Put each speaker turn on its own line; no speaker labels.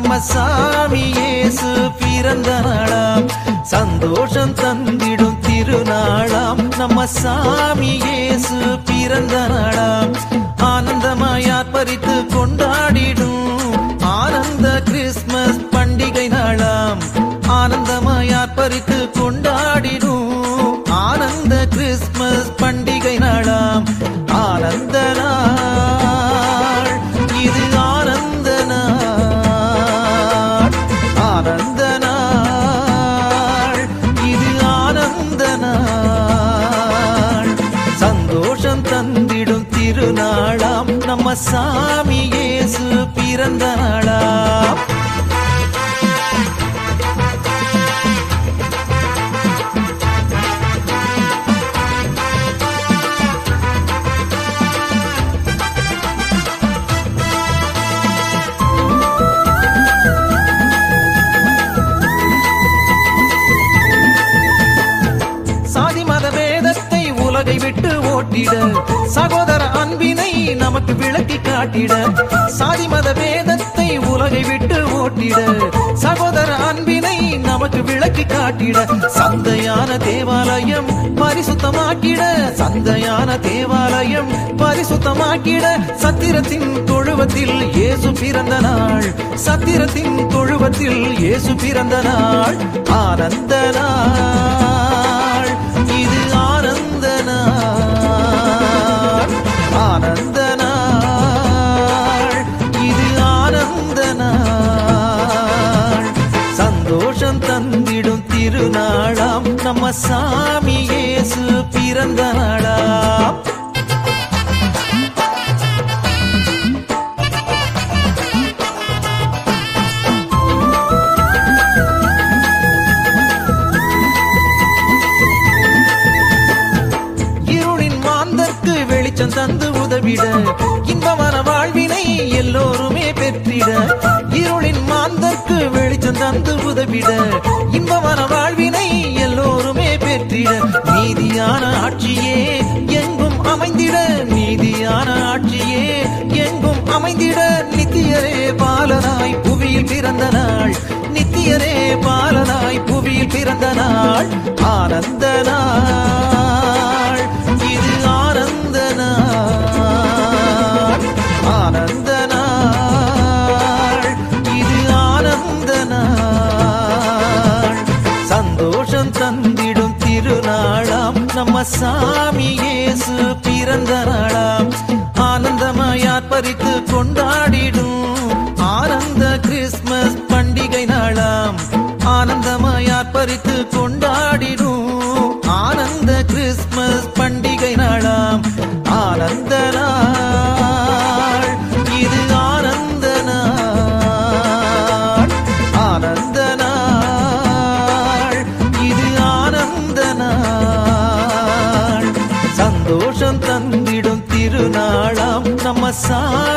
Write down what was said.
நம்ம சாமி இயேசு பிறந்த நாளாம் சந்தோஷம் தந்திடும் திருநாளாம் நம்ம சாமி இயேசு பிறந்த நாளாம் ஆனந்தமாய் ஆர்ப்பரித்து கொண்டாடிடும் ஆனந்த கிறிஸ்மஸ் பண்டிகை நாளாம் ஆனந்தமாய் ஆர்ப்பரித்து கொண்டாடிடும் ஆனந்த கிறிஸ்மஸ் பண்டிகை நாளாம் ஆனந்த நாள் இது ஆனந்த நாள் ஆனந்த நாள் இது ஆனந்த நாள் சந்தோஷம் தந்திடும் திருநாளாம் நம்ம சாமி இயேசு பிறந்த நாளாம் சாதி மத வேதத்தை உலகை விட்டு ஓட்டிட சகோதர அன்பினை நமக்கு விளக்கி காட்டிட சாதி மத வேதத்தை உலகை விட்டு ஓட்டிட சகோதர அன்பினை நமக்கு விளக்கி காட்டிட சந்தையான தேவாலயம் பரிசுத்தமாக்கிட சந்தையான தேவாலயம் பரிசுத்தமாக்கிட சத்திரத்தின் தொழுவத்தில் இயேசு பிறந்த நாள் சத்திரத்தின் தொழுவத்தில் இயேசு பிறந்த நாள் ஆனந்த நாள் இது ஆனந்த நாள் ஆனந்த நாள் இது ஆனந்த நாள் சந்தோஷம் தந்திடும் திருநாளாம் நம்ம சாமி இயேசு பிறந்த நாளாம் இருளின் மாந்தர்க்கு வெளிச்சம் தந்து உதவிட இன்பமான வாழ்வினை எல்லோருமே பெற்றிட இருளின் மாந்தர்க்கு வெளிச்சம் தந்து உதவிட இன்பமான வாழ்வினை எல்லோருமே பெற்றிட நீதியான ஆட்சியே எங்கும் அமைந்திட நீதியான ஆட்சியே எங்கும் அமைந்திட நித்தியரே பாலனாய் புவியில் பிறந்த நாள் நித்தியரே பாலனாய் புவியில் பிறந்த நாள் ஆனந்த நாள் இது ஆனந்த நாள் ஆனந்த நாள் இது ஆனந்த நாள் சந்தோஷம் தந்திடும் திருநாளாம் நம்ம சாமி இயேசு பிறந்த நாளாம் ஆனந்தமாய் ஆர்ப்பரித்து கொண்டாடிடும் ஆனந்த கிறிஸ்மஸ் பண்டிகை நாளாம் ஆனந்தமாய் ஆர்ப்பரித்து கொண்டாடிடும் ஆனந்த கிறிஸ்மஸ் பண்டிகை நாளாம் ஆனந்த நாள் இது ஆனந்த நாள் ஆனந்த நாள் இது ஆனந்த நாள் சந்தோஷம் தந்திடும் திருநாளாம் நம்ம சா